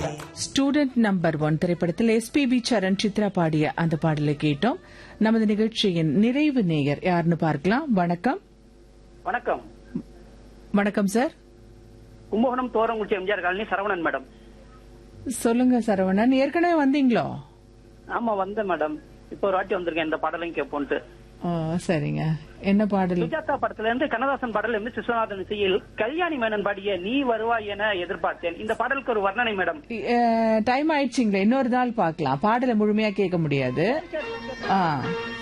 student number one திரைப்படத்தில் எஸ்பிபி சரண் சித்ரா பாடிய அந்த பாடலை கேட்டோம் நமது நிகழ்ச்சியின் நிறைவு நேயர் யாருன்னு பார்க்கலாம் வணக்கம் வணக்கம் வணக்கம் சார் கும்பகோணம் தோரங்குச்சி எம்ஜிஆர் காலனி சரவணன் மேடம் சொல்லுங்க சரவணன் ஏற்கனவே வந்தீங்களோ ஆமா வந்தேன் மேடம் இப்போ ஒரு வாட்டி வந்திருக்கேன் இந்த பாடலையும் கேட்போன்ட்டு ஆ, சரிங்க என்ன பாடல் சுஜாதா படத்துல இருந்து கண்ணதாசன் பாடல் எம் எஸ் விஸ்வநாதன் இசையில் கல்யாணி மேனன் பாடிய நீ வருவாய் என எதிர்பார்த்தேன் இந்த பாடலுக்கு ஒரு வர்ணனை மேடம் டைம் ஆயிடுச்சுங்களே இன்னொரு நாள் பார்க்கலாம் பாடலை முழுமையா கேட்க முடியாது ஆ